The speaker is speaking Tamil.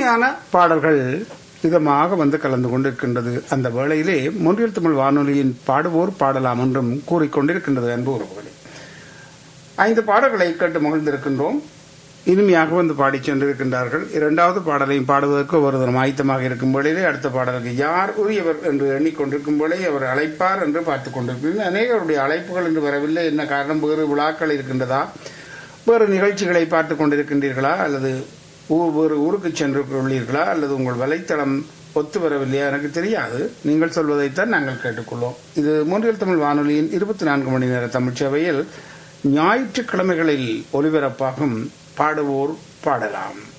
இனிமையான பாடல்கள் இதமாக வந்து கலந்து கொண்டிருக்கின்றது அந்த வேளையிலே முன்றில் தமிழ் வானொலியின் பாடுவோர் பாடலாம் என்றும் கூறிக்கொண்டிருக்கின்றது அன்பு உறவுகளே ஐந்து பாடல்களை கேட்டு மகிழ்ந்திருக்கின்றோம் இனிமையாக வந்து பாடிச் சென்றிருக்கின்றார்கள் இரண்டாவது பாடலையும் பாடுவதற்கு ஒருவரும் ஆயத்தமாக இருக்கும் வேளையிலே அடுத்த பாடலுக்கு யார் உரியவர் என்று எண்ணிக்கொண்டிருக்கும் வேளை அவர் அழைப்பார் என்று பார்த்துக் கொண்டிருக்கிறேன் அநேகருடைய அழைப்புகள் என்று வரவில்லை என்ன காரணம் வேறு விழாக்கள் இருக்கின்றதா வேறு நிகழ்ச்சிகளை பார்த்து கொண்டிருக்கின்றீர்களா அல்லது ஊ- வேறு ஊருக்கு சென்று உள்ளீர்களா அல்லது உங்கள் வலைத்தளம் ஒத்து வரவில்லையா எனக்கு தெரியாது நீங்கள் சொல்வதைத்தான் நாங்கள் கேட்டுக்கொள்வோம் இது மூன்றில் தமிழ் வானொலியின் இருபத்தி நான்கு மணி நேர தமிழ் சேவையில் ஞாயிற்றுக்கிழமைகளில் ஒலிபரப்பாகும் பாடுவோர் பாடலாம்